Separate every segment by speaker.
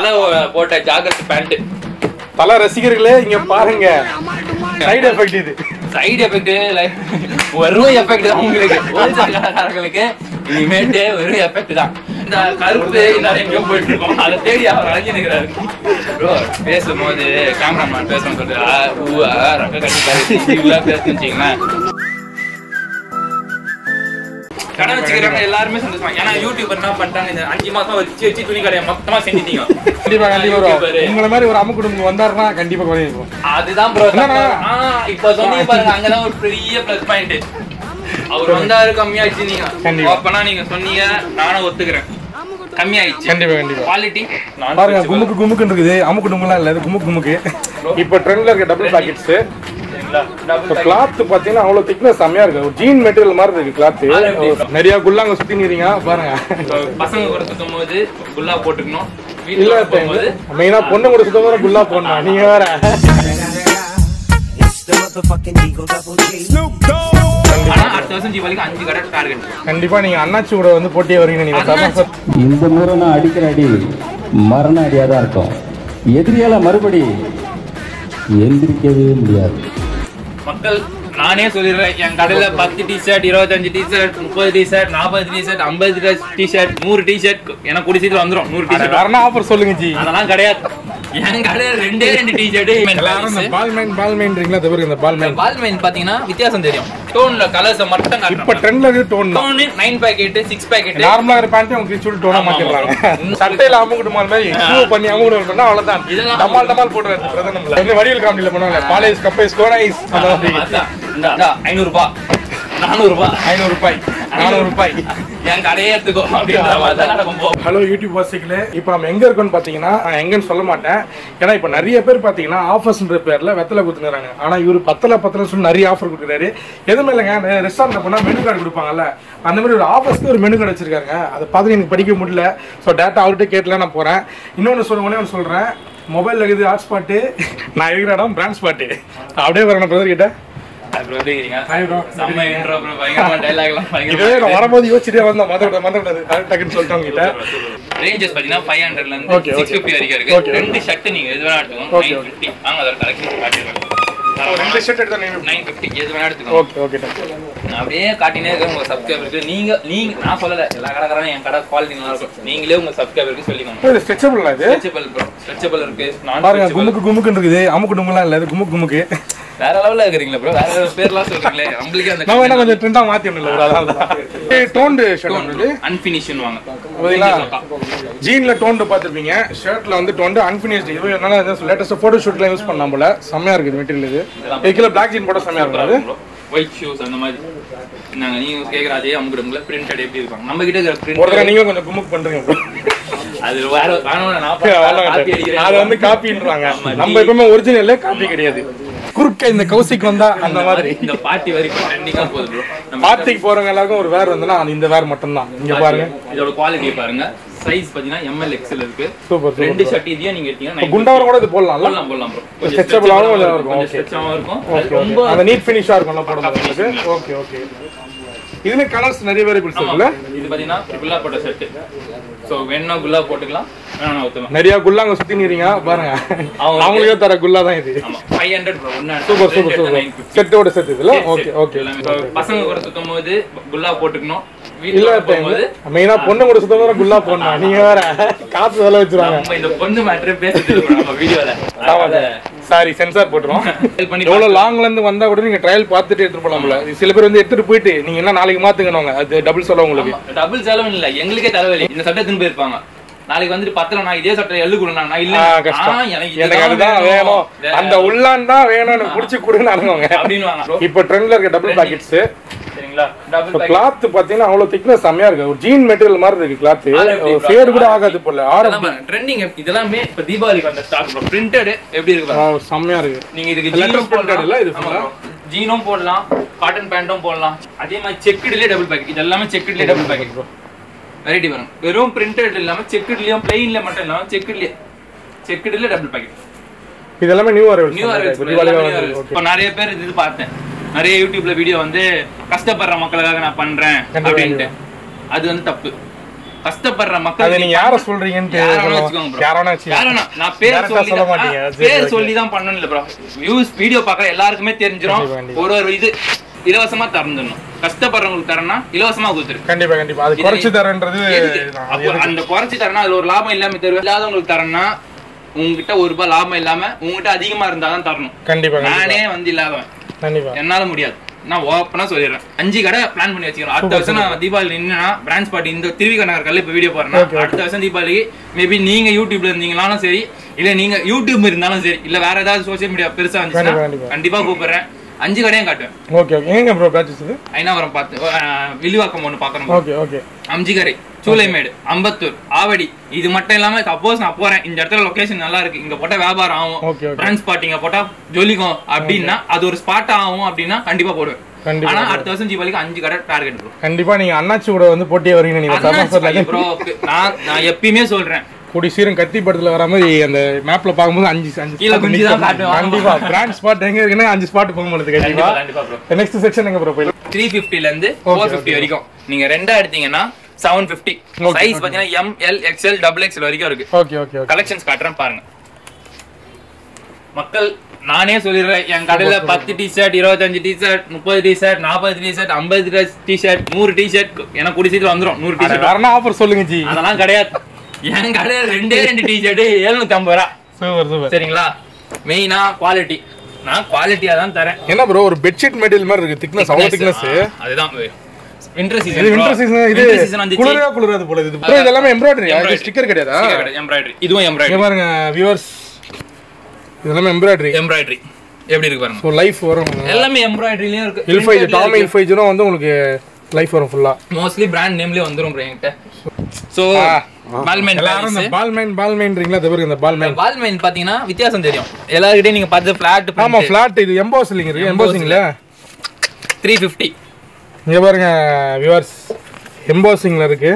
Speaker 1: தலை போட்ட ஜாகிரத் பேண்ட்
Speaker 2: பல ரசிகர்களே இங்க பாருங்க சைடு எஃபெக்ட் இது
Speaker 1: சைடு எஃபெக்ட் வெறும் எஃபெக்ட் தான் உங்களுக்கு ஹோல்சேல்காரங்களுக்கு இனிமேட்டு வெறும் எஃபெக்ட் தான் இந்த கருப்பு எல்லாரும் எங்கேயோ போயிட்டு இருக்கோம் அதை தேடி அவர் அழைஞ்சி நிற்கிறாரு ப்ரோ பேசும்போது கேமராமேன் பேசணும்னு சொல்லிட்டு ஆ, ஊ, ஆ, ரக்க கட்டிக்காரு இவ்வளோ பேசணும்னு வச்சுங்களேன் கடை வச்சுக்கிறவங்க எல்லாருமே சந்தோஷமா ஏன்னா யூடியூபர் என்ன பண்ணிட்டாங்க இந்த அஞ்சு மாசம் வச்சு வச்சு துணி கடையை மொத்தமா செஞ்சுட்டீங்க
Speaker 2: கண்டிப்பா கண்டிப்பா
Speaker 1: YouTuber.
Speaker 2: வரும் உங்களை மாதிரி ஒரு அம்மு குடும்பம் வந்தாருன்னா கண்டிப்பா குறையும்
Speaker 1: அதுதான் ப்ரோ
Speaker 2: என்னண்ணா?
Speaker 1: இப்ப சொன்னீங்க பாருங்க அங்கதான் ஒரு பெரிய பிளஸ் பாயிண்ட் அவர் வந்தாரு கம்மியாச்சு நீங்க
Speaker 2: கண்டிப்பா.
Speaker 1: அப்பனா நீங்க சொன்னீங்க நானும் ஒத்துக்கிறேன் கம்மியாயிடுச்சு
Speaker 2: கண்டிப்பா கண்டிப்பா
Speaker 1: குவாலிட்டி
Speaker 2: பாருங்க குமுக்கு குமுக்குன்னு இருக்குது அம்மு குடும்பம்லாம் இல்ல இது குமுக்கு குமுக்கு இப்போ ட்ரெண்ட்ல இருக்க டபுள் பாக்கெட்ஸ் இப்போ கிளாத் பாத்தீங்கன்னா அவ்வளவு திக்னஸ் செம்மையா இருக்கு ஒரு ஜீன் மெட்டீரியல் மாதிரி இருக்கு கிளாத் நிறைய குள்ளாங்க சுத்தி நிறீங்க பாருங்க
Speaker 1: பசங்க கூட சுத்தும் போது குல்லா போட்டுக்கணும்
Speaker 2: இல்ல
Speaker 1: வீட்டுல போகும்போது
Speaker 2: மெயினா பொண்ணு கூட சுத்தம் போது குல்லா போடணும் நீங்க வேற
Speaker 3: It's the motherfucking Eagle Double G.
Speaker 1: ஆனா அடுத்த வருஷம் தீபாவளிக்கு அஞ்சு கடை டார்கெட்
Speaker 2: கண்டிப்பா நீங்க அண்ணாச்சி கூட வந்து போட்டியே வரீங்க நீங்க
Speaker 1: அண்ணாச்சி.
Speaker 4: இந்த முறை நான் அடிக்கிற அடி மரண அடியாக தான் இருக்கும் எதிரியால மறுபடி எந்திரிக்கவே முடியாது
Speaker 1: மக்கள் நானே சொல்லிடுறேன் என் கடையில பத்து டி ஷர்ட் இருபத்தஞ்சு டி ஷர்ட் முப்பது டி ஷர்ட் நாற்பது டி ஷர்ட் ஐம்பது டி ஷர்ட் நூறு டி ஷர்ட் எனக்கு கூடி சீக்கிரம் வந்துடும் நூறு டி ஷர்ட்
Speaker 2: வரணும் ஆஃபர் சொல்லுங்க ஜி
Speaker 1: அதெல்லாம் கிடையாது என் கடையில ரெண்டே ரெண்டு டி
Speaker 2: எல்லாரும் இந்த
Speaker 1: ஷர்ட்
Speaker 2: பால் மைன் பால் மைன்றீங்களா தவிர இந்த பால் மைன்
Speaker 1: வால் மைன் பாத்தீங்கன்னா வித்தியாசம் தெரியும் டோன்ல கலர்ஸ் மட்டும்
Speaker 2: இப்ப
Speaker 1: காட்டுறேன்
Speaker 2: ட்ரெண்ட்ல இருக்கு டோன் தான்
Speaker 1: டோன் நைன் பேக்கெட் சிக்ஸ் பேக்கெட்
Speaker 2: நார்மலா இருக்கிற பேண்ட் உங்களுக்கு சொல்லி டோனா
Speaker 1: ஆமா,
Speaker 2: மாத்திடுறாங்க
Speaker 1: ஆமா.
Speaker 2: சட்டையில அமுகுட்டு மால் மாதிரி ஷூ பண்ணி அமுகுட்டு பண்ணா அவ்வளவுதான்
Speaker 1: இதெல்லாம்
Speaker 2: டமால் டமால் போடுறது பிரதமர்ல இந்த வடிவல் காமெடியில பண்ணுவாங்க பாலேஜ் கப்பைஸ் கோடைஸ் அந்த மாதிரி
Speaker 1: ஐநூறு ரூபாய் நானூறு ரூபாய்
Speaker 2: ஐநூறு ரூபாய் நானூறு ரூபாய்
Speaker 1: என் கடையே எடுத்துக்கோ அப்படின்ற மாதிரி தான் நடக்கும் போ.
Speaker 2: ஹலோ யூடியூப் வாசிக்கல இப்போ நம்ம எங்க இருக்கோம்னு பாத்தீங்கன்னா நான் எங்கன்னு சொல்ல மாட்டேன் ஏன்னா இப்போ நிறைய பேர் பாத்தீங்கன்னா ஆஃபர்ஸ்ன்ற பேர்ல வெத்தலை குத்துறாங்க ஆனா இவரு பத்தல பத்தல சொல்லி நிறைய ஆஃபர் கொடுக்குறாரு எதுவுமே இல்லைங்க ரெஸ்டாரண்ட் போனா மெனு கார்டு கொடுப்பாங்கல்ல அந்த மாதிரி ஒரு ஆஃபர்ஸ்க்கு ஒரு மெனு கார்டு வச்சிருக்காங்க அதை பார்த்து எனக்கு படிக்க முடியல ஸோ டேட்டா அவர்கிட்ட கேட்டல நான் போறேன் இன்னொன்று சொல்ல ஒண்ணே ஒன்று சொல்றேன் மொபைல் இருக்குது ஹாட்ஸ்பாட்டு நான் இருக்கிற இடம் பிராண்ட் ஸ்பாட்டு அப்படியே வரணும் பிரதர் கிட்ட
Speaker 1: அப்புறம் எப்படி இருக்கீங்க?
Speaker 2: Hi bro.
Speaker 1: செம்ம intro bro. பயங்கரமா dialogue எல்லாம்
Speaker 2: இதே
Speaker 1: பயங்கரமா
Speaker 2: நான் வரும்போது யோசிச்சுட்டே வந்தேன் மத விட மத விடாது டக்குன்னு சொல்லிட்டு அவங்க கிட்ட
Speaker 1: ranges பாத்தீங்கன்னா 500 ல இருந்து
Speaker 2: Okay, okay.
Speaker 1: 650 வரைக்கும் இருக்கு.
Speaker 2: Okay,
Speaker 1: ரெண்டு shirt நீங்க எது வேணா எடுத்துக்கோங்க.
Speaker 2: Okay,
Speaker 1: 950. வாங்க அதோட collection காட்டிடுறேன்.
Speaker 2: ரெண்டு ஷர்ட் எடுத்தா
Speaker 1: 950 எது வேணா எடுத்துக்கோங்க.
Speaker 2: ஓகே ஓகே
Speaker 1: நான் அப்படியே காட்டினே இருக்கேன் உங்க சப்ஸ்கிரைபருக்கு நீங்க நீங்க நான் சொல்லல எல்லா கடைக்காரனும் என் கடை குவாலிட்டி நல்லா இருக்கும் நீங்களே உங்க சப்ஸ்கிரைபருக்கு சொல்லிக்கோங்க
Speaker 2: இது ஸ்ட்ரெச்சபிள் இது
Speaker 1: ஸ்ட்ரெச்சபிள் ப்ரோ ஸ்ட்ரெச்சபிள் இருக்கு நான்
Speaker 2: பாருங்க குமுக்கு குமுக்குன்னு இருக்குது அமுக்கு டுமுலாம் இல்ல இது குமுக்கு குமுக்கு
Speaker 1: வேற லெவல்ல இருக்கிறீங்களா ப்ரோ வேற வேற பேர்லாம் சொல்றீங்களே நம்மளுக்கே அந்த
Speaker 2: நம்ம என்ன கொஞ்சம் ட்ரெண்டா மாத்தி ஒண்ணு இல்ல ஒரு அதாவது டோன்டு ஷர்ட் வந்து
Speaker 1: அன்பினிஷன் வாங்க
Speaker 2: பாத்தீங்களா ஜீன்ல டோன்டு பாத்திருப்பீங்க ஷர்ட்ல வந்து டோன்டு அன்பினிஷ்டு இது என்னால லேட்டஸ்ட் போட்டோ ஷூட்ல யூஸ் பண்ணலாம் போல செம்மையா இருக்குது மெட்டீரியல் இது ஒரு கிலோ பிளாக் ஜீன் போட செம்மையா இருக்கும் அது
Speaker 1: ஒயிட் ஷூஸ் அந்த மாதிரி நாங்க நீங்க கேக்குற அதே அமுக்குறவங்கள பிரிண்டட் எப்படி இருப்பாங்க நம்ம கிட்ட இருக்கிற
Speaker 2: ஒரு தடவை
Speaker 1: பிரிண்ட்
Speaker 2: நீங்களும் கொஞ்சம் குமுக்கு பண்றீங்க bro.
Speaker 1: அது வேற வேணும் நான்
Speaker 2: அவ்வளவுதான்.
Speaker 1: காப்பி அடிக்கிறேன்
Speaker 2: அது வந்து காப்பின்றாங்க
Speaker 1: ஆமா,
Speaker 2: நம்ம
Speaker 1: நீ-
Speaker 2: எப்பவுமே ஒரிஜினல் காப்பி கிடையாது குறுக்க இந்த கௌசிக் வந்தா அந்த மாதிரி
Speaker 1: இந்த பாட்டி வரைக்கும் ட்ரெண்டிங்கா போகுது ப்ரோ நம்ம
Speaker 2: பார்ட்டிக்கு போறவங்க எல்லாருக்கும் ஒரு வேர் வந்துன்னா அது இந்த வேர் மட்டும்தான் இங்க பாருங்க
Speaker 1: இதோட குவாலிட்டி பாருங்க சைஸ் பாத்தீங்கன்னா எம்எல் எக்ஸ்எல் இருக்கு
Speaker 2: சூப்பர்
Speaker 1: ரெண்டு
Speaker 2: சூப்பர்
Speaker 1: ஷர்ட் இதையும் நீங்க எடுத்தீங்கன்னா
Speaker 2: குண்டாவரம் கூட இது போடலாம்ல
Speaker 1: போடலாம் போடலாம் ப்ரோ
Speaker 2: Stretchable ஆவும் கொஞ்சம் இருக்கும்,
Speaker 1: கொஞ்சம்
Speaker 2: okay.
Speaker 1: ஸ்ட்ரெச்சாவும் இருக்கும்
Speaker 2: ஓகே
Speaker 1: அது ரொம்ப
Speaker 2: ஓகே அந்த நீட் ஃபினிஷா இருக்கும்ல போடும்போது
Speaker 1: பக்கா
Speaker 2: உங்களுக்கு
Speaker 1: finishing.
Speaker 2: ஓகே ஓகே இதுல கலர்ஸ் நிறைய வேரியபிள்ஸ்
Speaker 1: ஆமா.
Speaker 2: இருக்குல்ல
Speaker 1: இது பாத்தீங்கன்னா குல்லா போட்ட ஷர்ட் சோ வேணா குல்லா போட்டுக்கலாம் வேணா ஒத்துக்கலாம்
Speaker 2: நிறைய குல்லாங்க சுத்தி நிறீங்க பாருங்க
Speaker 1: அவங்க-
Speaker 2: அவங்களுக்கே தர குல்லா தான் இது
Speaker 1: ஆமா 500 ப்ரோ ஒண்ணா
Speaker 2: சூப்பர் சூப்பர் சூப்பர் செட்டோட செட் இதுல ஓகே ஓகே
Speaker 1: பசங்க கூட சுத்தும் போது குல்லா போட்டுக்கணும்
Speaker 2: இல்ல
Speaker 1: வீட்டுல போகும்போது
Speaker 2: மெயினா பொண்ணு கூட சுத்தம் போது குல்லா போடணும் நீங்க வேற காசு வேலை வச்சிருவாங்க
Speaker 1: நம்ம இந்த பொண்ணு மேட்ரு பேசிட்டு இருக்கோம் நம்ம வீடியோல அத
Speaker 2: சாரி சென்சார் போட்டுரும்
Speaker 1: help பண்ணி
Speaker 2: எவ்வளவு லாங்ல இருந்து வந்தா கூட நீங்க ட்ரையல் பார்த்துட்டு எடுத்துட்டு போலாம்ல இது சில பேர் வந்து எடுத்துட்டு போயிட்டு நீங்க என்ன நாளைக்கு மாத்துங்கன்னு அது டபுள் சொல்ல உங்களுக்கு
Speaker 1: டபுள் செலவு இல்ல எங்களுக்கே தலைவலி இந்த சட்டை திரும்ப போயிருப்பாங்க நாளைக்கு வந்துட்டு பத்தல நான் இதே சட்டை எள்ளு கொடுங்க நான் இல்ல
Speaker 2: ஆ, கஷ்டம்
Speaker 1: ஆ, எனக்கு
Speaker 2: எனக்கு
Speaker 1: இதுதான்
Speaker 2: அதுதான் வேணும்
Speaker 1: வேற-
Speaker 2: அந்த உள்ளான் தான் வேணும் எனக்கு புடிச்சு கொடுன்னு அனுப்புவாங்க
Speaker 1: அப்படின்னு வாங்க
Speaker 2: இப்ப ட்ரெண்ட்ல இருக்க டபுள் பாக்கெட்ஸ்
Speaker 1: சரிங்களா டபுள் பேக்
Speaker 2: கிளாத் பாத்தீங்கன்னா அவ்வளவு திக்னஸ் செம்மையா இருக்கு ஒரு ஜீன் மெட்டீரியல் மாதிரி இருக்கு கிளாத்
Speaker 1: ஆறு எப்படி bro?
Speaker 2: ஃபேட் கூட ஆகாது போல ஆரம்
Speaker 1: ட்ரெண்டிங் இதெல்லாமே இப்ப தீபாவளிக்கு வந்த ஸ்டாக் ப்ரோ பிரிண்டட் எப்படி இருக்கு பாருங்க.
Speaker 2: செம்மையா இருக்கு
Speaker 1: நீங்க இதுக்கு
Speaker 2: Letter
Speaker 1: ஜீனும்
Speaker 2: printed
Speaker 1: போடலாம்
Speaker 2: இல்ல இது full ஆ?
Speaker 1: ஜீனும் போடலாம் காட்டன் பேண்ட்டும் போடலாம் அதே மாதிரி செக்குடுலயே டபுள் பேக்கெட் இது எல்லாமே செக்குடுலயே டபுள் பேக்கெட் ப்ரோ வெரைட்டி வரும் வெறும் பிரிண்டட் இல்லாம செக்குடுலயும் பிளெயின்ல மட்டும் இல்லாம செக்குடுலயே செக்குடுல டபுள் பேக்கெட்
Speaker 2: இது எல்லாமே நியூ அரைவல்
Speaker 1: நியூ இப்போ நிறைய பேர் இது பார்த்தேன் நிறைய யூடியூப்ல வீடியோ வந்து கஷ்டப்படுற மக்களுக்காக நான் பண்றேன்
Speaker 2: கண்டிப்பா,
Speaker 1: அப்படின்ட்டு அது வந்து தப்பு கஷ்டப்படுற
Speaker 2: அது
Speaker 1: மக்கள்
Speaker 2: நீங்க யார சொல்றீங்கன்னு
Speaker 1: யாரை வேணா
Speaker 2: சொல்லுங்க.
Speaker 1: வச்சுக்கோங்க bro.
Speaker 2: யாரை வேணா வச்சுக்கோங்க.
Speaker 1: யாரை வேணா. நான் பேர்
Speaker 2: Direct ஆ
Speaker 1: சொல்லி
Speaker 2: சொல்ல
Speaker 1: தான்-
Speaker 2: மாட்டீங்க.
Speaker 1: ஆ,
Speaker 2: சரி,
Speaker 1: பேர்
Speaker 2: okay.
Speaker 1: சொல்லி தான் பண்ணணும் இல்ல bro. Views, video பார்க்கற எல்லாருக்குமே தெரிஞ்சிரும்.
Speaker 2: கண்டிப்பா, கண்டிப்பா.
Speaker 1: ஒரு ஒரு இது இலவசமா தரணும் கஷ்டப்படுறவங்களுக்கு தரனா இலவசமா கொடுத்துரு
Speaker 2: கண்டிப்பா கண்டிப்பா அது
Speaker 1: இது-
Speaker 2: குறைச்சு தரேன்றது
Speaker 1: எதுக்கு?
Speaker 2: இதுதான்.
Speaker 1: அப்போ
Speaker 2: எதுக்கு?
Speaker 1: அந்த குறைச்சு தரனா அதுல ஒரு லாபம் இல்லாம தருவேன் இல்லாதவங்களுக்கு தரேன்னா உங்ககிட்ட ஒரு ரூபாய் லாபம் இல்லாம உங்ககிட்ட அதிகமா இருந்தா தான் தரணும்
Speaker 2: கண்டிப்பா கண்டிப்பா
Speaker 1: நானே வந்து இல்லாதவன்
Speaker 2: கண்டிப்பா
Speaker 1: என்னால முடியாது நான் ஓப்பனா சொல்லிடுறேன் அஞ்சு கடை பிளான் பண்ணி வச்சுக்கிறோம் அடுத்த வருஷம் நான் தீபாவளி நின்னா பிரான்ச் பார்ட்டி இந்த திருவிக நகர் இப்ப வீடியோ போறேன்னா
Speaker 2: Okay, okay.
Speaker 1: அடுத்த வருஷம் தீபாவளிக்கு மேபி நீங்க யூடியூப்ல இருந்தீங்களாலும் சரி இல்ல நீங்க யூடியூப் இருந்தாலும் சரி இல்ல வேற ஏதாவது சோசியல் மீடியா பெருசா
Speaker 2: கண்டிப்பா,
Speaker 1: இருந்துச்சுன்னா
Speaker 2: கண்டிப்பா.
Speaker 1: கண்டிப்பா கூப்பிடுறேன் அஞ்சு கடையும் காட்டுவேன்
Speaker 2: ஓகே ஓகே எங்க ப்ரோ பேச்சஸ் இது
Speaker 1: ஐநாவரம் பார்த்து அஹ், வில்லிவாக்கம் ஒண்ணு பாக்கணும்
Speaker 2: ஓகே ஓகே
Speaker 1: அம்ஜிகரை சூளைமேடு அம்பத்தூர் ஆவடி இது மட்டும் இல்லாம சப்போஸ் நான் போறேன் இந்த இடத்துல லொகேஷன் நல்லா இருக்கு இங்க போட்டா வியாபாரம் ஆகும்
Speaker 2: Okay, okay.
Speaker 1: பிரான்ச் ஸ்பாட்டிங்க போட்டா ஜொலிக்கும் அப்படின்னா அது ஒரு ஸ்பாட் ஆகும் அப்படின்னா கண்டிப்பா போடுவேன்
Speaker 2: கண்டிப்பா.
Speaker 1: ஆனா அடுத்த வருஷம் தீபாவளிக்கு அஞ்சு கடை டார்கெட் ப்ரோ
Speaker 2: கண்டிப்பா நீங்க அண்ணாச்சி கூட வந்து போட்டியே வரீங்க நீங்க சமஸ்தர்ல
Speaker 1: ப்ரோ நான் நான் எப்பயுமே சொல்றேன்
Speaker 2: கூடி சீரம் கத்தி படத்துல வர மாதிரி அந்த மேப்ல பாக்கும்போது அஞ்சு அஞ்சு
Speaker 1: கீழே
Speaker 2: spot
Speaker 1: குனிஞ்சு
Speaker 2: நிக்கும்.
Speaker 1: தான் காட்டுவேன்.
Speaker 2: கண்டிப்பா பிராண்ட் ஸ்பாட் எங்க இருக்குன்னா அஞ்சு ஸ்பாட் போக முடியுது
Speaker 1: கண்டிப்பா
Speaker 2: கண்டிப்பா
Speaker 1: கண்டிப்பா ப்ரோ
Speaker 2: நெக்ஸ்ட் செக்ஷன் எங்க ப்ரோ போயிடும்
Speaker 1: த்ரீ ஃபிஃப்டில இருந்து ஃபோர் ஃபிஃப்டி வரைக்கும் நீங்க ரெண்டா எடுத்தீங்கன்னா seven fifty
Speaker 2: Okay,
Speaker 1: size
Speaker 2: okay.
Speaker 1: பாத்தீங்கன்னா M L XL double XL வரைக்கும் இருக்கு
Speaker 2: ஓகே ஓகே ஓகே
Speaker 1: கலெக்ஷன்ஸ் காட்டுறேன் பாருங்க மக்கள் நானே சொல்லிடுறேன் என் கடையில பத்து டி ஷர்ட் இருபத்தஞ்சு டி ஷர்ட் முப்பது டி ஷர்ட் நாற்பது டி ஷர்ட் ஐம்பது டி ஷர்ட் நூறு டி ஷர்ட் எனக்கு கூடி சீக்கிரம் வந்துரும் நூறு டி ஷர்ட்
Speaker 2: வரணும் ஆஃபர் சொல்லுங்க ஜி
Speaker 1: அதெல்லாம் கிடையாது என் கடையில ரெண்டே ரெண்டு டி ஷர்ட் எழுநூத்தி ஐம்பது ரூபா
Speaker 2: சூப்பர் சூப்பர்
Speaker 1: சரிங்களா மெயினா குவாலிட்டி நான் குவாலிட்டியா தான் தரேன்
Speaker 2: என்ன ப்ரோ ஒரு பெட்ஷீட் மெட்டீரியல் மாதிரி இருக்கு திக்னஸ் அவ்வளவு திக்னஸ்
Speaker 1: ஆ, அதுதான் வின்டர்
Speaker 2: இது
Speaker 1: சீசன்
Speaker 2: வின்டர் சீசன் இது
Speaker 1: வின்டர் சீசன் வந்துச்சு
Speaker 2: குளிரா குளிராது போல இது ப்ரோ இது எல்லாமே எம்ப்ராய்டரி இது
Speaker 1: Embroidery.
Speaker 2: ஸ்டிக்கர் கிடையாதா
Speaker 1: எம்ப்ராய்டரி இதுவும்
Speaker 2: இங்க
Speaker 1: எம்ப்ராய்டரி
Speaker 2: பாருங்க வியூவர்ஸ் இது எல்லாமே எம்ப்ராய்டரி
Speaker 1: எம்ப்ராய்டரி எப்படி இருக்கு பாருங்க
Speaker 2: ஸோ லைஃப் வரும்
Speaker 1: எல்லாமே எம்ப்ராய்டரிலயும் இருக்கு
Speaker 2: இல்ஃபை இது டாமி இல்ஃபைஜரும் வந்து உங்களுக்கு லைஃப் வரும் ஃபுல்லா
Speaker 1: மோஸ்ட்லி பிராண்ட் நேம்லயே வந்துரும் bro என்கிட்ட சோ பால்மேன்
Speaker 2: எல்லாரும் இந்த பால்மைன் பால்மைன்றீங்களா அது பாருங்க இந்த பால்மைன்
Speaker 1: பால்மேன் பாத்தீங்கன்னா வித்தியாசம் தெரியும் எல்லார்கிட்டயும் நீங்க பார்த்து ஃபிளாட்
Speaker 2: ஆமா ஃபிளாட் இது எம்போசிலிங் இருக்கு எம்போசிங்ல
Speaker 1: த்ரீ ஃபிஃப்டி
Speaker 2: இங்க பாருங்க வியூவர்ஸ் எம்போசிங்ல இருக்கு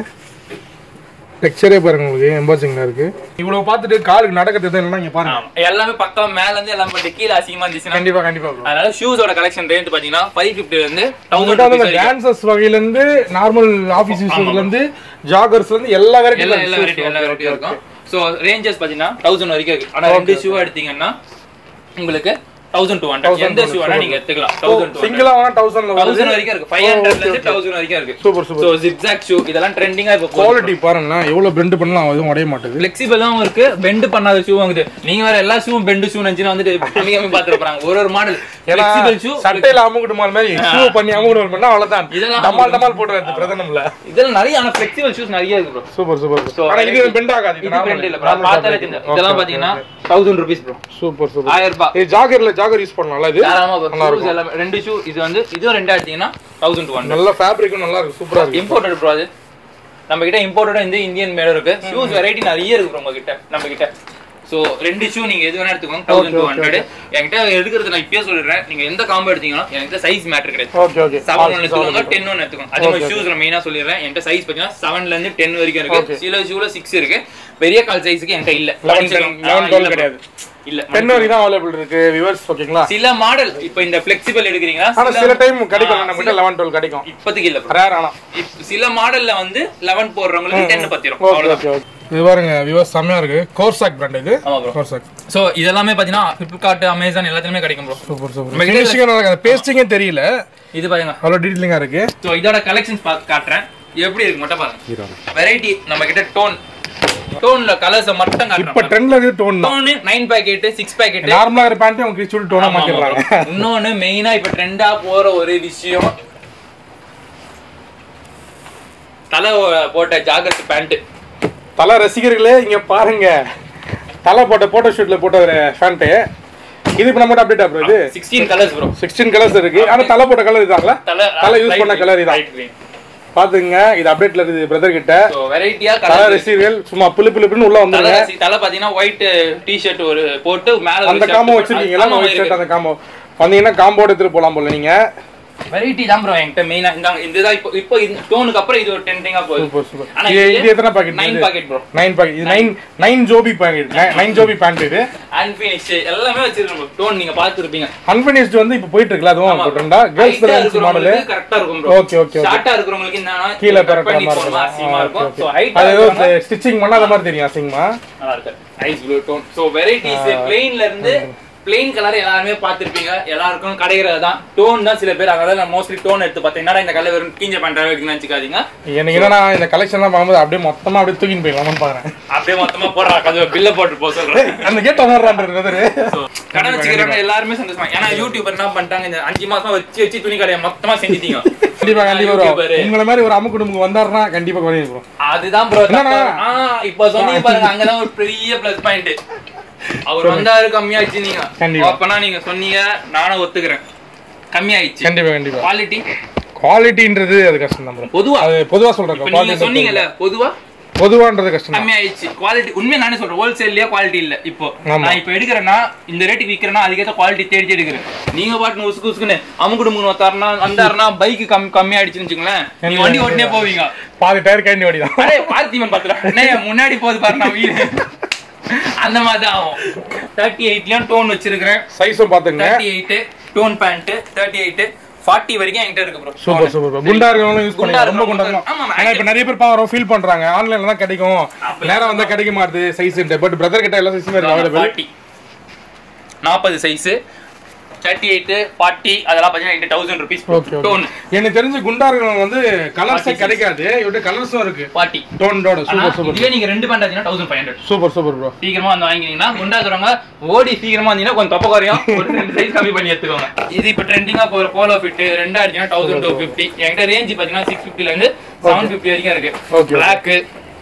Speaker 2: டெக்ஸ்சரே பாருங்க உங்களுக்கு எம்போசிங்ல இருக்கு இவ்வளவு பார்த்துட்டு காலுக்கு நடக்கிறது என்னன்னா இங்க பாருங்க
Speaker 1: எல்லாமே பக்கம் மேல இருந்து எல்லாம் பட்டு கீழே அசிங்கமா இருந்துச்சுன்னா
Speaker 2: கண்டிப்பா கண்டிப்பா bro.
Speaker 1: அதனால ஷூஸோட கலெக்ஷன் ரேட் பாத்தீங்கன்னா ஃபைவ் ஃபிஃப்டில இருந்து
Speaker 2: உங்ககிட்ட வந்து
Speaker 1: தௌசண்ட்
Speaker 2: டான்சர்ஸ் வகையில இருந்து நார்மல் ஆபீஸ் யூஸ்ல இருந்து ஜாகர்ஸ்ல இருந்து எல்லா
Speaker 1: எல்லா எல்லா வெரைட்டி எல்லா வெரைட்டி
Speaker 2: வெரைட்டி
Speaker 1: இருக்கும் சோ ரேஞ்சஸ் பாத்தீங்கன்னா தௌசண்ட் வரைக்கும் இருக்கு ஆனா ரெண்டு ஷூ எடுத்தீங்கன்னா உங்களுக்கு தௌசண்ட் டூ ஹண்ட்ரட் எந்த ஷூ வேணா நீங்க எடுத்துக்கலாம் தௌசண்ட் டூ
Speaker 2: சிங்கிளா வேணா தௌசண்ட்ல
Speaker 1: தௌசண்ட் வரைக்கும் இருக்கு ஃபைவ் ஹண்ட்ரட்ல இருந்து தௌசண்ட் வரைக்கும் இருக்கு
Speaker 2: சூப்பர் சூப்பர்
Speaker 1: சோ ஜிப்சாக் ஷூ இதெல்லாம் ட்ரெண்டிங்கா இப்போ
Speaker 2: குவாலிட்டி பாருங்களேன் எவ்வளவு பெண்ட் பண்ணலாம் எதுவும் உடைய மாட்டேது
Speaker 1: ஃபிளெக்சிபிளாவும் இருக்கு பெண்ட் பண்ணாத ஷூ வாங்குது நீங்க வேற எல்லா ஷூவும் பெண்ட் ஷூ நினைச்சுன்னா வந்துட்டு கம்மி கம்மி பாத்துட்டு போறாங்க ஒரு ஒரு மாடல்
Speaker 2: ஏன்னா
Speaker 1: ஃபிளெக்சிபிள் ஷூ
Speaker 2: சட்டையில அமுக்கிட்டு மால் மாதிரி ஷூ பண்ணி அமுக்கிட்டு பண்ணா அவ்வளவுதான்
Speaker 1: இதெல்லாம்
Speaker 2: டமால் டமால் போடுறது பிரதனம்ல
Speaker 1: இதெல்லாம் நிறைய ஆனா ஃபிளெக்சிபிள் ஷூஸ் நிறைய இருக்கு ப்ரோ
Speaker 2: சூப்பர் சூப்பர்
Speaker 1: So,
Speaker 2: ஆனா இது பெண்ட் ஆகாது
Speaker 1: இது பெண்ட் இல்ல ப்ரோ பார்த்தாலே தெரியும் இதெல்லாம் பாத்தீங்கன்னா thousand rupees bro
Speaker 2: super super
Speaker 1: ஆயிரம் ரூபாய்
Speaker 2: இது ஜாகர்ல ஜாகர் யூஸ் பண்ணலாம்ல இது
Speaker 1: தாராளமா
Speaker 2: நல்லா
Speaker 1: ஷூஸ்
Speaker 2: இருக்கும்
Speaker 1: எல்லாமே ரெண்டு ஷூ இது வந்து இதுவும் ரெண்டு எடுத்தீங்கன்னா தௌசண்ட் டூ ஹண்ட்ரட்
Speaker 2: நல்ல ஃபேப்ரிக்கும் நல்லா இருக்கு சூப்பரா இருக்கு
Speaker 1: இம்போர்ட்டட் ப்ரோ அது நம்ம கிட்ட இம்போர்ட்டட் வந்து இந்தியன் மேடம் இருக்கு ஷூஸ் வெரைட்டி நிறைய இருக்கு bro உங்க கிட்ட நம்ம கிட்ட சோ ரெண்டு ஷூ நீங்க எது வேணா எடுத்துக்கோங்க தௌசண்ட் டூ ஹண்ட்ரட் என்கிட்ட எடுக்கிறது நான் இப்பயே சொல்லிடுறேன் நீங்க எந்த காம்போ எடுத்தீங்கன்னா என்கிட்ட சைஸ் மேட்டர் கிடையாது
Speaker 2: ஓகே ஓகே
Speaker 1: செவன் ஒன்று எடுத்துக்கோங்க டென் ஒன்று எடுத்துக்கோங்க அதே மாதிரி ஷூஸ்ல மெயினா சொல்லிடுறேன் என்கிட்ட சைஸ் பாத்தீங்கன்னா செவன்ல இருந்து டென் வரைக்கும்
Speaker 2: Okay.
Speaker 1: இருக்கு சில ஷூல சிக்ஸ் இருக்கு பெரிய கால் சைஸ்க்கு என்கிட்ட இல்ல
Speaker 2: 11, 10, 11, 12 கிடையாது.
Speaker 1: இல்ல
Speaker 2: டென் வரைக்கும் தான் அவைலபிள் இருக்கு வியூவர்ஸ் ஓகேங்களா
Speaker 1: சில மாடல் இப்போ இந்த ஃபிளெக்சிபிள் எடுக்கிறீங்களா
Speaker 2: ஆனா சில டைம் கிடைக்கும் நம்ம கிட்ட லெவன் டுவெல் கிடைக்கும்
Speaker 1: இப்போதைக்கு இல்ல bro.
Speaker 2: ரேர் ஆனா
Speaker 1: இப்ப சில மாடல்ல வந்து 11 போடுறவங்களுக்கு 10 பத்திரும்
Speaker 2: ஓகே
Speaker 1: அவ்வளவுதான்
Speaker 2: ஓகே ஓகே இது பாருங்க வியூவர்ஸ் செம்மையா இருக்கு கோர்சாக் பிராண்ட் இது
Speaker 1: ஆமா ப்ரோ
Speaker 2: கோர்சாக்
Speaker 1: சோ இதெல்லாமே பாத்தீங்கன்னா Flipkart Amazon எல்லாத்துலயுமே கிடைக்கும் ப்ரோ
Speaker 2: சூப்பர் சூப்பர்
Speaker 1: நம்ம கிட்ட
Speaker 2: ஃபினிஷிங் நல்லா இருக்கு பேஸ்டிங்கே தெரியல
Speaker 1: இது பாருங்க
Speaker 2: அவ்வளோ டீட்டெயிலிங்கா இருக்கு
Speaker 1: சோ இதோட கலெக்ஷன்ஸ் காட்டுறேன் எப்படி இருக்கு மட்டும் பாருங்க வெரைட்டி நம்ம கிட்ட டோன் டோன்ல கலர்ஸ் மட்டும்
Speaker 2: இப்ப
Speaker 1: காட்டுறேன்
Speaker 2: ட்ரெண்ட்ல இருக்கு டோன் தான்
Speaker 1: டோன் நைன் பாக்கெட் சிக்ஸ் பாக்கெட்
Speaker 2: நார்மலா இருக்கிற பேண்ட் அவங்க கிழிச்சு டோனா மாத்திடுறாங்க
Speaker 1: இன்னொன்னு மெயினா இப்ப ட்ரெண்டா போற ஒரு விஷயம் தலை போட்ட ஜாகர்ஸ் பேண்ட்
Speaker 2: தலை ரசிகர்களே இங்க பாருங்க தலை போட்ட போட்டோ ஷூட்ல போட்ட ஒரு ஃபேண்ட் இது இப்ப நம்ம அப்டேட் ஆகுது இது
Speaker 1: sixteen colours bro
Speaker 2: sixteen colours இருக்கு ஆனா தலை போட்ட கலர் இதாங்களா
Speaker 1: தலை
Speaker 2: தலை யூஸ் பண்ண கலர் இதான் பாத்துங்க இது அப்டேட்ல இருக்குது பிரதர் கிட்ட
Speaker 1: ஸோ வெரைட்டியா
Speaker 2: தலை
Speaker 1: கலர்
Speaker 2: ரசிகர்கள் சும்மா புளு புளு புளுன்னு உள்ள
Speaker 1: தலை
Speaker 2: வந்துருங்க
Speaker 1: ரசி- தலை பாத்தீங்கன்னா ஒயிட் டி-ஷர்ட் ஒரு போட்டு மேல ஒரு
Speaker 2: அந்த
Speaker 1: shirt
Speaker 2: காம்போ
Speaker 1: போட்டு-
Speaker 2: வச்சிருக்கீங்களா
Speaker 1: ஆமா,
Speaker 2: ஒயிட் ஷர்ட்
Speaker 1: இருக்கு.
Speaker 2: அந்த காம்போ வந்தீங்கன்னா காம்போட எடுத்துட்டு போலாம் போல நீங்க
Speaker 1: வெரைட்டி தான் ப்ரோ என்கிட்ட மெயினா இந்த இதுதான் இப்போ இப்போ டோனுக்கு அப்புறம் இது ஒரு டென்டிங்கா போகுது
Speaker 2: சூப்பர் சூப்பர்
Speaker 1: ஆனா
Speaker 2: இது
Speaker 1: இது
Speaker 2: இது எத்தனை pocket
Speaker 1: nine packet bro.
Speaker 2: Nine pocket இது நைன் நைன் ஜோபி பாக்கெட் நைன் ஜோபி பேண்ட் இது
Speaker 1: அன்பினிஷ் எல்லாமே வச்சிருக்கோம் டோன் நீங்க பாத்துருப்பீங்க
Speaker 2: அன்பினிஷ்ட் வந்து இப்போ போயிட்டு இருக்குல்ல அதுவும் போட்டுருந்தா கேர்ள்ஸ் தான் மாடல்
Speaker 1: கரெக்டா இருக்கும் bro
Speaker 2: Okay, okay, okay.
Speaker 1: ஷார்ட்டா இருக்கிறவங்களுக்கு என்னன்னா
Speaker 2: கீழே
Speaker 1: cut
Speaker 2: பெறட்டுற
Speaker 1: பண்ணி
Speaker 2: மாதிரி
Speaker 1: போடலாம், அசிங்கமா இருக்கும்
Speaker 2: இருக்கும்
Speaker 1: So, height
Speaker 2: அது ஏதோ
Speaker 1: இருக்கிறவங்க
Speaker 2: ஸ்டிச்சிங் பண்ணாத மாதிரி தெரியும் அசிங்கமா
Speaker 1: நல்லா இருக்கு ice blue tone so varieties பிளெயின்ல இருந்து பிளெயின் கலர் எல்லாருமே பார்த்திருப்பீங்க எல்லாருக்கும் கிடைக்கிறது தான் டோன் தான் சில பேர் அதனால நான் மோஸ்ட்லி டோன் எடுத்து பார்த்தேன் என்னடா இந்த கலர் வெறும் கீஞ்ச பண்ற வைக்கணும்னு வச்சுக்காதீங்க
Speaker 2: எனக்கு என்னன்னா இந்த கலெக்ஷன்லாம் பார்க்கும்போது அப்படியே மொத்தமா அப்படியே தூக்கின்னு போயிடலாம்னு பாக்குறேன்
Speaker 1: அப்படியே மொத்தமா போடுறா அது பில்ல போட்டு போக சொல்றேன்
Speaker 2: அந்த கேட் வர்றான்றது
Speaker 1: So, கடை வச்சுக்கிறவங்க எல்லாருமே சந்தோஷமா ஏன்னா யூடியூபர் என்ன பண்ணிட்டாங்க இந்த அஞ்சு மாசம் வச்சு வச்சு துணி கடையை மொத்தமா செஞ்சுட்டீங்க
Speaker 2: கண்டிப்பா கண்டிப்பா
Speaker 1: YouTuber.
Speaker 2: வரும் உங்களை மாதிரி ஒரு அம்மு குடும்பம் வந்தாருன்னா கண்டிப்பா குறையும் bro.
Speaker 1: அதுதான் ப்ரோ
Speaker 2: என்னண்ணா?
Speaker 1: இப்ப சொன்னீங்க பாருங்க அங்கதான் ஒரு பெரிய பிளஸ் பாயிண்ட் அவர் வந்தாரு கம்மியாச்சு நீங்க
Speaker 2: கண்டிப்பா.
Speaker 1: அப்பனா நீங்க சொன்னீங்க நானும் ஒத்துக்கிறேன் கம்மியாயிடுச்சு
Speaker 2: கண்டிப்பா கண்டிப்பா
Speaker 1: குவாலிட்டி
Speaker 2: குவாலிட்டின்றது அது கஷ்டம் தான் bro.
Speaker 1: பொதுவா
Speaker 2: அது பொதுவா சொல்றேன்
Speaker 1: இப்ப நீங்க
Speaker 2: quality
Speaker 1: சொன்னீங்கல்ல பொதுவா
Speaker 2: பொதுவான்றது கஷ்டம் தான்
Speaker 1: கம்மியாயிடுச்சு குவாலிட்டி உண்மையா நானே சொல்றேன் ஹோல்சேல்லயே குவாலிட்டி இல்ல இப்போ
Speaker 2: ஆமா.
Speaker 1: நான் இப்போ எடுக்கிறேன்னா இந்த ரேட்டுக்கு விக்கிறேன்னா அதுக்கேற்ற குவாலிட்டி தேடி எடுக்கிறேன் நீங்க பாட்டு உசுக்கு உசுக்குன்னு அமுகுடு முன்னு வந்தாருன்னா வந்தாருன்னா பைக் கம் கம்மி ஆயிடுச்சுன்னு வச்சுங்களேன் நீங்க வண்டி ஓட்டினே போவீங்க
Speaker 2: பாதி டயர் கேண்டி வடி தான்
Speaker 1: அரே பார்த்திமன் பாத்துடா அண்ணே முன்னாடி போகுது பாரு நான் வீடு அந்த மாதிரி தான் ஆகும் தேர்ட்டி எயிட்லயும் டோன் வச்சிருக்கிறேன்
Speaker 2: சைஸும் பாத்துங்க
Speaker 1: thirty eight tone pant thirty eight forty வரைக்கும் என்கிட்ட இருக்கு ப்ரோ
Speaker 2: சூப்பர் சூப்பர் குண்டா இருக்கவங்களும் யூஸ்
Speaker 1: குண்டா
Speaker 2: பண்ணுங்க ரொம்ப குண்டா
Speaker 1: இருக்கவங்க.
Speaker 2: இருக்கும்
Speaker 1: ஆமா,
Speaker 2: ஏன்னா இப்ப நிறைய பேர் பாவம் ஃபீல் பண்றாங்க ஆன்லைன்ல தான் கிடைக்கும் நேரா வந்தா கிடைக்க மாட்டுது சைஸ் பட் பிரதர் கிட்ட எல்லா சைஸுமே இருக்கு அவைலபிள்
Speaker 1: ஃபார்ட்டி நாற்பது சைஸ் தேர்ட்டி எயிட் ஃபார்ட்டி அதெல்லாம் பார்த்தீங்கன்னா தௌசண்ட் ருபீஸ்
Speaker 2: ஓகே
Speaker 1: டோன்
Speaker 2: எனக்கு தெரிஞ்சு குண்டா இருக்கவங்க வந்து கலர்ஸே
Speaker 1: 46.
Speaker 2: கிடைக்காது இவர்கிட்ட கலர்ஸும் இருக்கு
Speaker 1: ஃபார்ட்டி
Speaker 2: டோனோட சூப்பர் சூப்பர்
Speaker 1: இதுவே நீங்க ரெண்டு பேண்ட் ஆச்சுன்னா thousand five hundred
Speaker 2: super super bro
Speaker 1: சீக்கிரமா வந்து வாங்கினீங்கன்னா குண்டாக்குறவங்க ஓடி சீக்கிரமா வந்தீங்கன்னா கொஞ்சம் தொப்பை குறையும் ஒரு ரெண்டு சைஸ் கம்மி பண்ணி எடுத்துக்கோங்க இது இப்போ ட்ரெண்டிங்கா போற போலோ ஃபிட் ரெண்டு அடிச்சுன்னா தௌசண்ட் டூ ஃபிஃப்டி என்கிட்ட ரேஞ்ச் பாத்தீங்கன்னா சிக்ஸ் ஃபிஃப்டில இருந்து செவன் ஃபிஃப்டி வரைக்கும் இருக்கு
Speaker 2: Okay.
Speaker 1: பிளாக்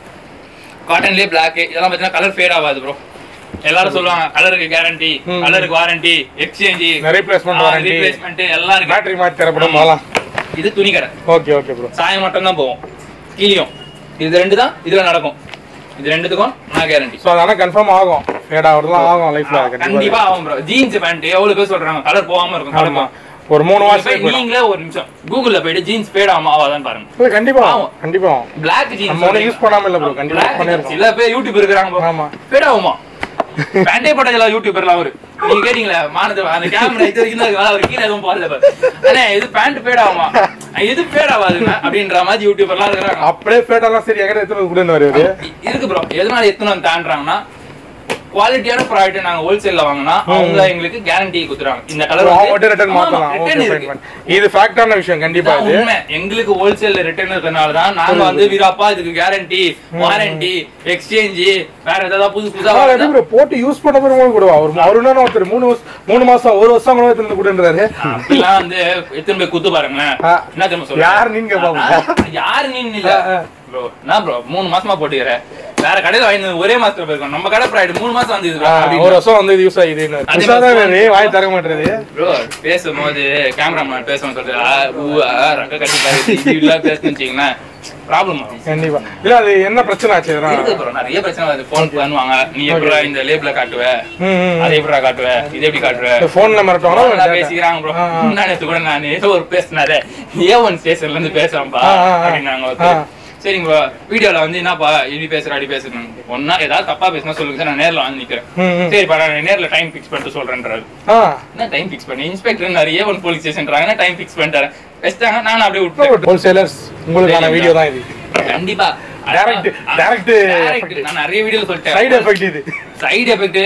Speaker 1: காட்டன்லயே பிளாக் இதெல்லாம் பாத்தீங்கன்னா கலர் ஃபேட் ஆகாது ப்ரோ எல்லாரும் சொல்லுவாங்க கலருக்கு கேரண்டி
Speaker 2: ம்.
Speaker 1: கலருக்கு warranty exchange
Speaker 2: Replacement warranty.
Speaker 1: Replacement எல்லாம் இருக்கு
Speaker 2: பேட்டரி மாத்தி தரப்படும் போகலாம்
Speaker 1: இது துணி கடை
Speaker 2: ஓகே ஓகே ப்ரோ
Speaker 1: சாயம் மட்டும் தான் போகும் கீழியும் இது ரெண்டு தான் இதுல நடக்கும் இது ரெண்டுத்துக்கும் நான் கேரண்டி
Speaker 2: ஸோ அதனால கன்ஃபார்ம் ஆகும் ஃபேட் ஆகுறதுலாம் ஆகும் லைஃப்ல
Speaker 1: கண்டிப்பா
Speaker 2: கண்டிப்பா
Speaker 1: ஆகும் ப்ரோ ஜீன்ஸ் பேண்ட் எவ்வளவு பேர் சொல்றாங்க கலர் போகாம இருக்கும்
Speaker 2: ஆமா
Speaker 1: கலர்
Speaker 2: ஒரு மூணு மாசம்
Speaker 1: போய்
Speaker 2: போயிடும்.
Speaker 1: நீங்களே ஒரு நிமிஷம் கூகுள்ல போயிட்டு ஜீன்ஸ் பேட் ஆமா ஆவாதான் பாருங்க
Speaker 2: இல்ல, கண்டிப்பா
Speaker 1: ஆகும்.
Speaker 2: ஆகும் கண்டிப்பா ஆகும்
Speaker 1: பிளாக் ஜீன்ஸ்
Speaker 2: நம்ம ஒன்றும் யூஸ் பண்ணாம இல்ல ப்ரோ கண்டிப்பா use பண்ணிருக்கோம்
Speaker 1: சில பேர் யூடியூப் இருக்கிறாங்க
Speaker 2: ஆமா.
Speaker 1: பேட் ஆகுமா பேண்டே போட்டதில்ல யூடியூபர்லாம் அவரு நீங்க கேட்டீங்களா மானது அந்த கேமரா இது வரைக்கும் தான் இருக்கு. அவர் கீழே எதுவும் போடல பாரு அண்ணே இது பேண்ட் பேட் ஆகுமா இது பேட் ஆகாதுங்க அப்படின்ற மாதிரி யூடியூபர்லாம் இருக்கிறாங்க
Speaker 2: அப்படியே ஃபேட்டெல்லாம் சரி எங்கிட்ட எடுத்துட்டு கூட வருவாரு
Speaker 1: இ- இருக்கு ப்ரோ எதனால எத்தனை வந்து தாண்டுறாங்கன்னா குவாலிட்டியான ப்ராடக்ட் நாங்க ஹோல்சேல்ல வாங்கினா அவங்க எங்களுக்கு கேரண்டி குடுக்குறாங்க இந்த கலர்
Speaker 2: அவங்க மட்டும் ரிட்டர்ன் மாத்தலாம் ஓகே ஃபைன்
Speaker 1: இருக்கு
Speaker 2: ஃபைன் இது ஃபேக்டான விஷயம் கண்டிப்பா
Speaker 1: இதுதான்
Speaker 2: இது
Speaker 1: உண்மை எங்களுக்கு ஹோல்சேல்ல ரிட்டர்ன் இருக்கறனால தான் நாங்க வந்து வீராப்பா இதுக்கு கேரண்டி வாரண்டி எக்ஸ்சேஞ்ச் வேற ஏதாவது புதுசு புதுசா
Speaker 2: ஆனா,
Speaker 1: வருதா?
Speaker 2: எப்படி bro, போட்டு யூஸ் பண்ண பிறகு கூட அவர் அவரு என்ன ஒருத்தர் மூணு வருஷம் மூணு மாசம் ஒரு வருஷம் கூட எடுத்துட்டு கூடன்றாரு
Speaker 1: அப்படிலாம் வந்து எத்தனை பேர் குத்து பாருங்களேன்
Speaker 2: ஆ.
Speaker 1: என்ன தெரியுமா சொல்றேன்?
Speaker 2: யார் நீங்க பாப்போம்
Speaker 1: ஆ, யார் நீ இல்ல
Speaker 2: ஆ, ஆ.
Speaker 1: ப்ரோ என்ன ப்ரோ மூணு மாசமா போட்டுக்கிற வேற கடையில வாங்கி ஒரே மாசத்துல போயிருக்கோம் நம்ம கடை ப்ராடக்ட் மூணு மாசம் வந்து
Speaker 2: ஒரு வருஷம் வந்து இது யூஸ் ஆகுது
Speaker 1: அதே
Speaker 2: புதுசா தான்
Speaker 1: மாதிரி
Speaker 2: வேறு வாய் தர மாட்டேது
Speaker 1: ப்ரோ பேசும்போது கேமராமேன் பேசணும் சொல்றது ஆ, ஊ, ஆ, ரக்க கட்டி பாரு இது இப்படிலாம் பேசணும்னு வச்சீங்களேன் ப்ராப்ளம் ஆகும்
Speaker 2: கண்டிப்பா இல்ல அது என்ன பிரச்சனை ஆச்சு இதெல்லாம்?
Speaker 1: இருக்கு ப்ரோ நிறைய பிரச்சனை வருது போன் பண்ணுவாங்க நீ எப்படிடா இந்த லேபிள காட்டுவ
Speaker 2: ம், ம்,
Speaker 1: அதை எப்படிடா காட்டுவ இது எப்படி காட்டுவ
Speaker 2: இந்த போன்ல மிரட்டுவாங்க
Speaker 1: நல்லா பேசிக்கிறாங்க ப்ரோ
Speaker 2: ஆ, ஆ.
Speaker 1: முன்னாடி கூட நான் ஏதோ ஒரு பேசினாரு ஏ ஒன் ஸ்டேஷன்ல இருந்து பேசுறேன்பா
Speaker 2: ஆ, ஆ, ஆ.
Speaker 1: அப்படின்னாங்க
Speaker 2: ஆ.
Speaker 1: ஒருத்தர். சரிங்க ப்ரோ வீடியோல வந்து என்னப்பா இப்படி பேசுற அப்படி பேசுறேன் ஒன்னா ஏதாவது தப்பா பேசினா சொல்லுங்க சார் நான் நேர்ல வந்து நிக்கிறேன்
Speaker 2: ம், ம்.
Speaker 1: சரிப்பா நான் நேர்ல டைம் ஃபிக்ஸ் பண்ணிட்டு சொல்றேன்றாரு
Speaker 2: ஆ
Speaker 1: என்ன டைம் ஃபிக்ஸ் பண்ணி இன்ஸ்பெக்டர் நிறைய ஒன் போலீஸ் ஸ்டேஷன்றாங்க டைம் ஃபிக்ஸ் பண்ணிட்டாரு வச்சிட்டாங்க நான் அப்படியே விட்டுட்டேன்
Speaker 2: ஹோல்சேலர்ஸ் உங்களுக்கான வீடியோ தான் இது
Speaker 1: கண்டிப்பா
Speaker 2: Direct- direct
Speaker 1: Direct.
Speaker 2: effect.
Speaker 1: நான் நிறைய வீடியோ சொல்லிட்டேன்
Speaker 2: சைடு எஃபெக்ட் இது
Speaker 1: சைடு எஃபெக்ட்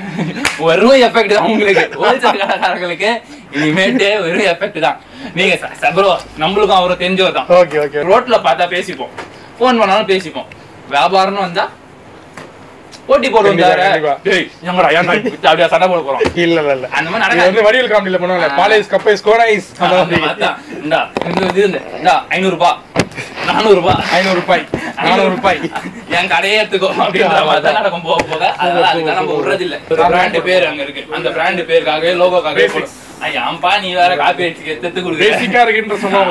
Speaker 1: வெறும் எஃபெக்ட் தான் உங்களுக்கு ஹோல்சேல் கடைக்காரங்களுக்கு இனிமேட்டு வெறும் எஃபெக்ட் தான் நீங்க ப்ரோ நம்மளுக்கும் அவரும் தெரிஞ்சவர் தான்
Speaker 2: ஓகே ஓகே
Speaker 1: ரோட்ல பார்த்தா பேசிப்போம் ஃபோன் பண்ணாலும் பேசிப்போம் வியாபாரம்னு வந்தா போட்டி போடுவோம்
Speaker 2: கண்டிப்பா,
Speaker 1: தவிர,
Speaker 2: கண்டிப்பா.
Speaker 1: டேய், எங்கடா, ஏன்டா இப்படி அப்படியே சண்டை போட போறோம்
Speaker 2: இல்ல இல்ல இல்ல
Speaker 1: அந்த மாதிரி
Speaker 2: இது
Speaker 1: நடக்காது.
Speaker 2: வந்து வடிவல் காமெடியில பண்ணுவாங்க
Speaker 1: ஆ.
Speaker 2: பாலேஸ் கப்பைஸ் கோனைஸ் அந்த
Speaker 1: அந்த
Speaker 2: மாதிரி
Speaker 1: மாதிரி தான். இந்தா, இது இது இந்த, இந்தா, 500 ரூபாய், 400 ரூபாய்,
Speaker 2: ஐநூறு ரூபாய் நானூறு ரூபாய்
Speaker 1: என் கடையே எடுத்துக்கோ அப்படின்ற மாதிரி தான் நடக்கும் போக போக அதெல்லாம் அதுக்கு நம்ம விடுறதில்ல பிராண்ட் பேர் அங்க இருக்கு அந்த பிராண்ட் பேருக்காக லோகோக்காக
Speaker 2: Basics.
Speaker 1: ஏன்பா நீ வேற காப்பி அடிச்சு எடுத்து கொடுக்குற
Speaker 2: பேசிக்கா இருக்குன்ற சொன்னாங்க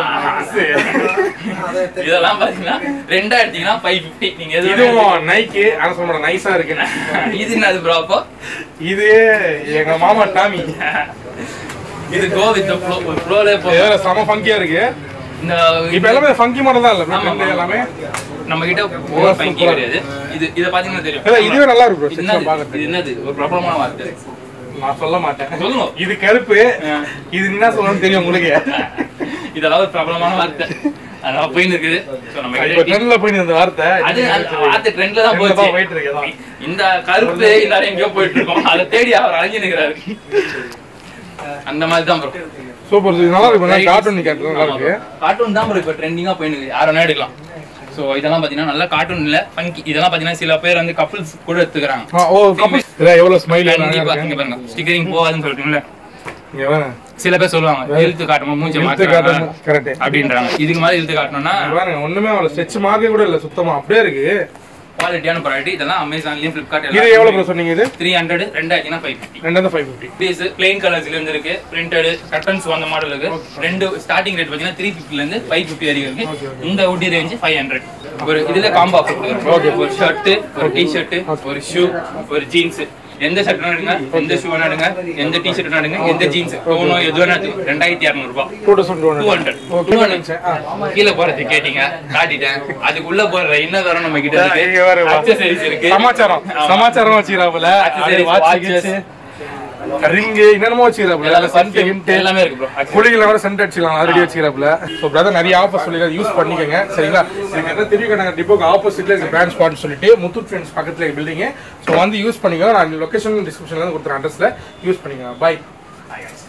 Speaker 1: இதெல்லாம் பாத்தீங்கன்னா ரெண்டா எடுத்தீங்கன்னா ஃபைவ் பிப்டி நீங்க எது
Speaker 2: இதுவும் நைக்கு ஆனா சொல்ற நைஸா இருக்கு
Speaker 1: இது என்னது ப்ரோ அப்போ
Speaker 2: இது எங்க மாமா டாமி
Speaker 1: இது கோ வித் ஃப்ளோ ஒரு ஃப்ளோல போ
Speaker 2: வேற செம ஃபங்கியா இருக்கு
Speaker 1: இந்த
Speaker 2: இப்போ எல்லாமே ஃபங்கி மாடல் தான் இல்ல
Speaker 1: ஆமா,
Speaker 2: trend
Speaker 1: ஆமா.
Speaker 2: எல்லாமே
Speaker 1: நம்ம கிட்ட ஓவர் ஃபங்கி கிடையாது இது இத பாத்தீங்கன்னா
Speaker 2: இல்ல,
Speaker 1: தெரியும்
Speaker 2: இதுவே நல்லா இருக்கு bro,
Speaker 1: இது
Speaker 2: section
Speaker 1: என்னது?
Speaker 2: பார்க்கறதுக்கு.
Speaker 1: இது என்னது ஒரு பிரபலமான வார்த்தை
Speaker 2: நான் சொல்ல மாட்டேன்
Speaker 1: சொல்லுங்க.
Speaker 2: இது கருப்பு இது என்ன சொல்லணும்னு தெரியும் உங்களுக்கு
Speaker 1: இதெல்லாம் ஒரு பிரபலமான வார்த்தை அதெல்லாம் போயின்னு இருக்குது So, நம்ம
Speaker 2: இப்போ
Speaker 1: கிட்ட
Speaker 2: ட்ரெண்ட்ல போய் இந்த வார்த்தை
Speaker 1: அது அந்த வார்த்தை ட்ரெண்ட்ல தான்
Speaker 2: Trendல தான்
Speaker 1: போச்சு
Speaker 2: போயிட்டு இருக்கு அதான்.
Speaker 1: இந்த கருப்பு எல்லாரும் எங்கேயோ போயிட்டு இருக்கோம் அதை தேடி அவர் அலைஞ்சு நிக்கிறாரு அந்த மாதிரி தான் ப்ரோ
Speaker 2: சூப்பர் இது நல்லா இருக்கு கார்ட்டூன் கேரக்டர் நல்லா இருக்கு
Speaker 1: கார்ட்டூன் தான் ப்ரோ இப்போ ட்ரெண்டிங்கா போயின்னு இருக்கு யார் வேணா எடுக்கலாம் ஸோ இதெல்லாம் பாத்தீங்கன்னா நல்லா கார்ட்டூன் இல்ல ஃபங்கி இதெல்லாம் பாத்தீங்கன்னா சில பேர் வந்து கப்புள்ஸ் கூட எடுத்துக்கிறாங்க
Speaker 2: ஆ, ஓ கப்பல்ஸ் எவ்வளவு ஸ்மைல்
Speaker 1: கண்டிப்பா இங்க பாருங்க ஸ்டிக்கரிங் போகாதுன்னு சொல்லிட்டீங்களா
Speaker 2: இங்க வேணும்
Speaker 1: சில பேர் சொல்லுவாங்க இழுத்து காட்டணும் மூஞ்ச
Speaker 2: இழுத்து
Speaker 1: மாத்துறாங்க
Speaker 2: காட்டணும், correct.
Speaker 1: அப்படின்றாங்க இதுக்கு மாதிரி இழுத்து காட்டணும்னா
Speaker 2: பாருங்க ஒண்ணுமே அவ்வளவு ஸ்ட்ரெச் மார்க்கே கூட இல்ல சுத்தமா அப்படியே இருக்கு
Speaker 1: குவாலிட்டியான ப்ராடக்ட் இதெல்லாம் அமேசான்லயும் ஃபிளிப்கார்ட்
Speaker 2: இது எவ்வளவு ப்ரோ சொன்னீங்க இது
Speaker 1: த்ரீ ஹண்ட்ரட் ரெண்டாயிரத்தினா ஃபைவ் ஃபிஃப்டி
Speaker 2: ரெண்டாயிரம் ஃபைவ் ஃபிஃப்டி
Speaker 1: பீஸ் பிளெயின் கலர்ஸ்ல இருந்து இருக்கு பிரிண்டட் கட்டன்ஸ் அந்த மாடல் இருக்கு ரெண்டு ஸ்டார்டிங் ரேட் பாத்தீங்கன்னா த்ரீ ஃபிஃப்டில இருந்து ஃபைவ் ஃபிஃப்டி வரைக்கும் இருக்கு இந்த உட்டி ரேஞ்ச் ஃபைவ் ஹண்ட்ரட் ஒரு இதுல காம்போ ஆஃபர் ஒரு ஷர்ட் ஒரு டி ஷர்ட் ஒரு ஷூ ஒரு ஜீன்ஸ் எந்த ஷர்ட் எடுங்க எந்த ஷூ வேணா எடுங்க எந்த டி ஷர்ட் எடுங்க எந்த ஜீன்ஸ் போகணும் எது வேணா எடுத்துக்கோ. ரெண்டாயிரத்தி இரநூறு ரூபாய்
Speaker 2: two thousand two
Speaker 1: two hundred two hundred கீழே போறது கேட்டீங்க காட்டிட்டேன் அதுக்குள்ள போற இன்னும் தரம் நம்ம கிட்ட இருக்கு அக்சசரிஸ் இருக்கு
Speaker 2: சமாச்சாரம்
Speaker 1: ஆமா.
Speaker 2: சமாச்சாரம் வச்சுக்கிறாப்புல
Speaker 1: Accessories, watches.
Speaker 2: ரிங்கு என்னமோ வச்சுக்கிறாப்புல
Speaker 1: எல்லாமே
Speaker 2: சென்ட்
Speaker 1: perfume,
Speaker 2: கிண்ட்
Speaker 1: எல்லாமே இருக்கு ப்ரோ
Speaker 2: குளிகளை வர சென்ட் அடிச்சுக்கலாம் ஆல்ரெடி வச்சுக்கிறாப்புல ஸோ பிரதர் நிறைய ஆஃபர் சொல்லி யூஸ் பண்ணிக்கோங்க சரிங்களா எனக்கு என்ன தெரியும் நாங்கள் டிப்போக்கு ஆப்போசிட்ல இருக்க பிரான்ச் ஸ்பாட்னு சொல்லிட்டு முத்தூட் ஃப்ரெண்ட்ஸ் பக்கத்துல இருக்க பில்டிங் ஸோ வந்து யூஸ் பண்ணிக்கோங்க நான் லொகேஷன் டிஸ்கிரிப்ஷன்ல கொடுத்துறேன் அட்ரஸ்ல யூஸ் பண்ணிக்கோங்க பை